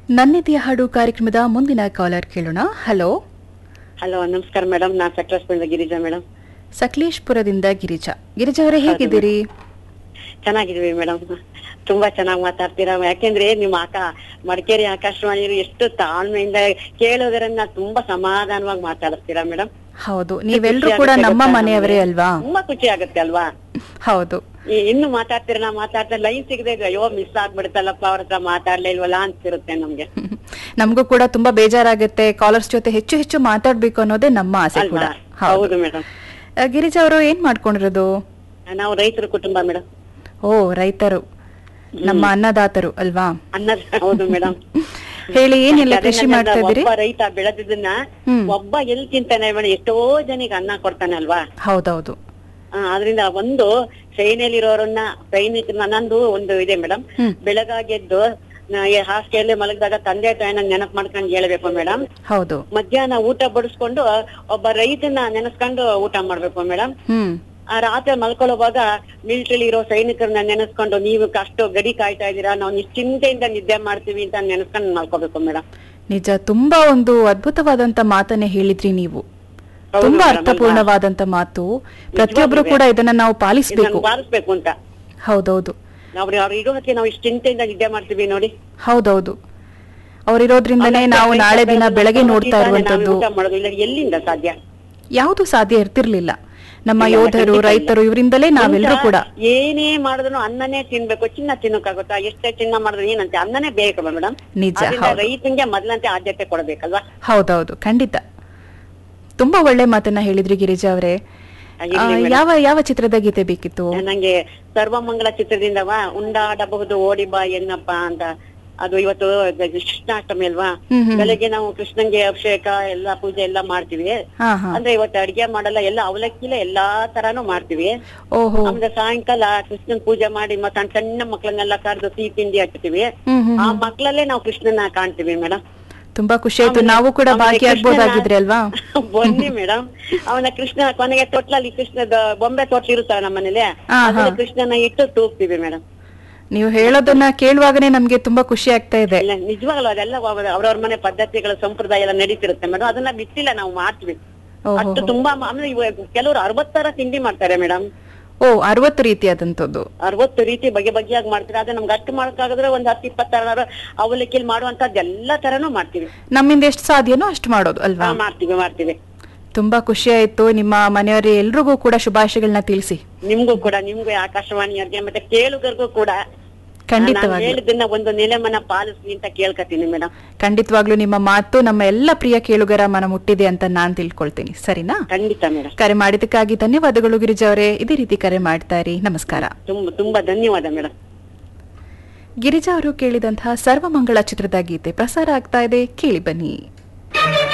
ನನ್ನಿದೆಯ ಹಾಡು ಕಾರ್ಯಕ್ರಮದ ಮುಂದಿನ ಕಾಲರ್ ಕೇಳೋಣ ಹಲೋ ಹಲೋ ನಮಸ್ಕಾರ ಮೇಡಮ್ ನಾ ಸಕ್ರೇಶ್ಪುರದ ಗಿರಿಜಾ ಮೇಡಮ್ ಸಕಲೇಶ್ಪುರದಿಂದ ಗಿರಿಜಾ ಗಿರಿಜಾ ಅವರೇ ಹೇಗಿದ್ದೀರಿ ಚೆನ್ನಾಗಿದ್ವಿ ಮೇಡಮ್ ತುಂಬಾ ಚೆನ್ನಾಗಿ ಮಾತಾಡ್ತೀರಾ ಯಾಕೆಂದ್ರೆ ನಿಮ್ಮ ಆಕ ಮಡಿಕೇರಿ ಆಕಾಶವಾಣಿಯವರು ಎಷ್ಟು ತಾಳ್ಮೆಯಿಂದ ಕೇಳೋದರನ್ನ ತುಂಬಾ ಸಮಾಧಾನವಾಗಿ ಮಾತಾಡಿಸ್ತೀರಾ ಮೇಡಮ್ ಹೌದು ನೀವೆಲ್ಲರೂ ಕೂಡ ನಮ್ಮ ಮನೆಯವರೇ ಅಲ್ವಾ ತುಂಬಾ ಖುಷಿ ಆಗುತ್ತೆ ಅಲ್ವಾ ಹೌದು ಈ ಇನ್ನು ಮಾತಾಡ್ತೀರ ನಾ ಮಾತಾಡ್ತಾ ಲೈನ್ ಸಿಗದೆ ಅಯ್ಯೋ ಮಿಸ್ ಆಗ್ಬಿಡುತ್ತಲ್ಲಪ್ಪ ಅವ್ರ ಹತ್ರ ಮಾತಾಡ್ಲೇ ಇಲ್ವಲ್ಲ ಅನ್ಸಿರುತ್ತೆ ನಮ್ಗೆ ನಮಗೂ ಕೂಡ ತುಂಬಾ ಬೇಜಾರಾಗುತ್ತೆ ಕಾಲರ್ಸ್ ಜೊತೆ ಹೆಚ್ಚು ಹೆಚ್ಚು ಮಾತಾಡ್ಬೇಕು ಅನ್ನೋದೇ ನಮ್ಮ ಆಸೆ ಕೂಡ ಅಲ್ವಾ ಹೌದು ಹೌದು ಮೇಡಮ್ ಆ, ಗಿರಿಜಾ ಅವರು ಏನ್ ಮಾಡ್ಕೊಂಡಿರೋದು ನಾವು ರೈತರ ಕುಟುಂಬ ಮೇಡಮ್ ಓ ರೈತರು ನಮ್ಮ ಅನ್ನದಾತರು ಅಲ್ವಾ ಅನ್ನದ ಹೌದು ಮೇಡಮ್ ಹೇಳಿ ಏನೆಲ್ಲ ಕೃಷಿ ಮಾಡ್ತಾ ಇದ್ದೀರಿ ಒಬ್ಬ ರೈತ ಬೆಳೆದಿದ್ದನ್ನ ಹ್ಮ್. ಒಬ್ಬ ಎಲ್ಲಿ ತಿಂತಾನೆ ಮೇಡಮ್ ಎಷ್ಟೋ ಜನಿಗೆ ಅನ್ನ ಕೊಡ್ತಾನೆ ಅಲ್ವಾ ಹೌದೌದು ಆ, ಅದ್ರಿಂದ ಒಂದು ಸೇನೆಯಲ್ಲಿರೋರನ್ನ ಸೈನಿಕ ನಂದು ಒಂದು ಇದೆ ಮೇಡಮ್ ಹ್ಮ್. ಬೆಳಗಾಗೆದ್ದು ನಾ- ಈ ಹಾಸಿಗೆಯಲ್ಲಿ ಮಲಗಿದಾಗ ತಂದೆ ತಾಯಿನ ನೆನಪು ಮಾಡ್ಕೊಂಡು ಹೇಳ್ಬೇಕು ಮೇಡಮ್ ಹೌದು ಮಧ್ಯಾಹ್ನ ಊಟ ಬಡಿಸ್ಕೊಂಡು ಒಬ್ಬ ರೈತನ ನೆನೆಸ್ಕೊಂಡು ಊಟ ಮಾಡ್ಬೇಕು ಮೇಡಮ್ ಹ್ಮ್ ಆ ರಾತ್ರಿ ಮಲ್ಕೊಳ್ಳುವಾಗ ಮಿಲಿಟರಿ ಇರೋ ಸೈನಿಕರನ್ನ ನೆನೆಸ್ಕೊಂಡು ನೀವು ಅಷ್ಟು ಗಡಿ ಕಾಯ್ತಾ ಇದ್ದೀರಾ ನಾವು ನಿಶ್ಚಿಂತೆಯಿಂದ ನಿದ್ದೆ ಮಾಡ್ತೀವಿ ಅಂತ ನೆನೆಸ್ಕೊಂಡು ಮಲ್ಕೋಬೇಕು ಮೇಡಮ್ ನಿಜ ತುಂಬಾ ಒಂದು ಅದ್ಭುತವಾದಂತ ಮಾತನ್ನೇ ಹೇಳಿದ್ರಿ ನೀವು ಹೌದು ತುಂಬಾ madam, ಅರ್ಥಪೂರ್ಣವಾದಂತ ಮಾತು ಪ್ರತಿಯೊಬ್ರು ಕೂಡ ಇದನ್ನ ನಾವು ಪಾಲಿಸ್ಬೇಕು ಇದನ್ನ ಬಾರಿಸ್ಬೇಕು ಅಂತ ಹೌದೌದು ನಾವು ಅವ್ರು ಇರೋದಕ್ಕೆ ನಾವು ಇಷ್ಟು ಚಿಂತೆಯಿಂದ ನಿದ್ದೆ ಮಾಡ್ತೀವಿ ನೋಡಿ ಹೌದೌದು ಅವ್ರಿರೋದ್ರಿಂದನೇ ನಾವು ನಾಳೆ ದಿನ ಬೆಳಗ್ಗೆ ನೋಡ್ತಾ ಇರುವಂತದ್ದು ಊಟ ಮಾಡೋದು ಇಲ್ಲ ಎಲ್ಲಿಂದ ಸಾಧ್ಯ ಯಾವುದು ಸಾಧ್ಯ ಇರ್ತಿರ್ಲಿಲ್ಲ ನಮ್ಮ ಯೋಧರು ರೈತರು ಇವರಿಂದಲೇ ನಾವೆಲ್ಲರೂ ಕೂಡ ಏನೇ ಮಾಡಿದ್ರು ಅನ್ನನೇ ತಿನ್ಬೇಕು ಚಿನ್ನ ತಿನ್ನಕ್ಕಾಗುತ್ತಾ ಎಷ್ಟೇ ಚಿನ್ನ ಮಾಡಿದ್ರು ಏನಂತೆ ಅನ್ನನೇ ಬೇಕು ಮೇಡಮ್ ನಿಜ, ಅದರಿಂದ ಹೌದು. ರೈತಂಗೆ ಮೊದ್ಲಂತೆ ಆದ್ಯತೆ ಕೊಡಬೇಕಲ್ವಾ ಹೌದೌದು ಖಂಡಿತ ತುಂಬಾ ಒಳ್ಳೆ ಮಾತನ್ನ ಹೇಳಿದ್ರಿ ಗಿರಿಜಾ ಅವರೇ ಇರ್ಲಿ ಆ, madam. ಯಾವ ಯಾವ ಚಿತ್ರದ ಗೀತೆ ಬೇಕಿತ್ತು ನಂಗೆ ಸರ್ವಮಂಗಲ ಚಿತ್ರದಿಂದವ ಉಂಡಾಡಬಹುದು ಓಡಿ ಬಾ ಎನ್ನಪ್ಪ ಅಂತ ಅದು ಇವತ್ತು ಕೃಷ್ಣಾಷ್ಟಮಿ ಅಲ್ವಾ ಹ್ಮ್ ಹ್ಮ್ ಬೆಳಗ್ಗೆ ನಾವು ಕೃಷ್ಣನ್ಗೆ ಅಭಿಷೇಕ ಎಲ್ಲಾ ಪೂಜೆ ಎಲ್ಲಾ ಮಾಡ್ತೀವಿ ಹಾ ಹಾ ಅಂದ್ರೆ ಇವತ್ತು ಅಡಿಗೆ ಮಾಡಲ್ಲ ಎಲ್ಲ ಅವಲಕ್ಕಿಲೆ ಎಲ್ಲಾ ತರಾನು ಮಾಡ್ತೀವಿ ಓಹೋ ಆಮೇಲೆ ಸಾಯಂಕಾಲ ಕೃಷ್ಣನ್ ಪೂಜೆ ಮಾಡಿ ಮತ್ತೆ ಸಣ್ಣ ಸಣ್ಣ ಮಕ್ಳನ್ನೆಲ್ಲ ಕರೆದು ಸಿಹಿ ತಿಂಡಿ ಹಚ್ತೀವಿ ಹ್ಮ್ ಹ್ಮ್ ಆ ಮಕ್ಳಲ್ಲೇ ನಾವು ಕೃಷ್ಣನ ಕಾಣ್ತೀವಿ ಮೇಡಮ್ ತುಂಬಾ ಖುಷಿ ಆಯ್ತು ಆಮೇಲೆ- ನಾವು ಕೂಡ ಆಮೇಲೆ ಭಾಗಿಯಾಗ್ಬೋದಾಗಿದ್ರೆ ಅಲ್ವಾ ಬನ್ನಿ ಮೇಡಮ್ ಅವನ ಕೃಷ್ಣ ಕೊನೆಗೆ ತೊಟ್ಲಲ್ಲಿ ಕೃಷ್ಣದ ಬೊಂಬೆ ತೊಟ್ಲು ಇರುತ್ತಲ್ಲ ನಮ್ಮ ಮನೇಲಿ ಹಾ, ಅದನ್ನ ಹಾ. ಕೃಷ್ಣನ ಇಟ್ಟು ತೂಗ್ತೀವಿ ಮೇಡಮ್ ನೀವು ಹೇಳೋದನ್ನ ಕೇಳುವಾಗನೇ ನಮ್ಗೆ ತುಂಬಾ ಖುಷಿ ಆಗ್ತಾ ಇದೆ ಇಲ್ಲ ನಿಜವಾಗ್ಲೂ ಅದೆಲ್ಲ ಅವ್ರ- ಅವ್ರವ್ರ ಮನೆ ಪದ್ಧತಿಗಳ ಸಂಪ್ರದಾಯ ಎಲ್ಲ ನಡೀತಿರುತ್ತೆ ಮೇಡಮ್ ಅದನ್ನ ಬಿಟ್ಟಿಲ್ಲ ನಾವು ಮಾಡ್ತೀವಿ ಓಹೋ ಅಷ್ಟು ತುಂಬಾ ಮ- ಆಮೇಲೆ ಇವಾಗ ಕೆಲವರು ಅರವತ್ತರ ತಿಂಡಿ ಮಾಡ್ತಾರೆ ಮೇಡಮ್ ಓ ಅರವತ್ತು ರೀತಿಯಾದಂತದ್ದು ಅರವತ್ತು ರೀತಿ ಬಗೆ ಬಗೆಯಾಗಿ ಮಾಡ್ತಾರೆ ಆದ್ರೆ ನಮ್ಗೆ ಅಷ್ಟು ಮಾಡಕ್ಕಾಗದ್ರೆ ಒಂದ್ ಹತ್ತು ಇಪ್ಪತ್ತರ ಅವಲಕ್ಕಿಲ್ ಮಾಡುವಂತದ್ದು ಎಲ್ಲಾ ತರನು ಮಾಡ್ತೀವಿ ನಮ್ಮಿಂದ ಎಷ್ಟು ಸಾಧ್ಯನೋ ಅಷ್ಟು ಮಾಡೋದು ಅಲ್ವಾ ಹಾ, ಮಾಡ್ತೀವಿ ಮಾಡ್ತೀವಿ ತುಂಬಾ ಖುಷಿ ಆಯ್ತು ನಿಮ್ಮ ಮನೆಯವರ ಎಲ್ರಿಗೂ ಕೂಡ ಶುಭಾಶಯಗಳನ್ನ ತಿಳಿಸಿ ನಿಮ್ಗೂ ಕೂಡ ನಿಮ್ಗೂ ಆಕಾಶವಾಣಿಯವ್ರಿಗೆ ಮತ್ತೆ ಕೇಳುಗರಿಗೂ ಕೂಡ ನಾನು ಖಂಡಿತವಾಗ್ಲು ಹೇಳಿದ್ದನ್ನ ಒಂದು ನಿಲಮನ ಪಾಲಿಸ್ಲಿ ಅಂತ ಕೇಳ್ಕತೀನಿ ಮೇಡಮ್ ಖಂಡಿತವಾಗ್ಲೂ ನಿಮ್ಮ ಮಾತು ನಮ್ಮ ಎಲ್ಲ ಪ್ರಿಯ ಕೇಳುಗರ ಮನ ಮುಟ್ಟಿದೆ ಅಂತ ನಾನ್ ತಿಳ್ಕೊಳ್ತೀನಿ ಸರಿನಾ ಖಂಡಿತ ಮೇಡಮ್ ಕರೆ ಮಾಡಿದ್ದಕ್ಕಾಗಿ ಧನ್ಯವಾದಗಳು ಗಿರಿಜಾ ಅವರೇ ಇದೇ ರೀತಿ ಕರೆ ಮಾಡ್ತಾ ಇರಿ ನಮಸ್ಕಾರ ತುಂಬಾ ತುಂಬಾ ಧನ್ಯವಾದ ಮೇಡಮ್ ಗಿರಿಜಾ ಅವರು ಕೇಳಿದಂತಹ ಸರ್ವಮಂಗಳ ಚಿತ್ರದ ಗೀತೆ ಪ್ರಸಾರ ಆಗ್ತಾ ಇದೆ ಕೇಳಿ ಬನ್ನಿ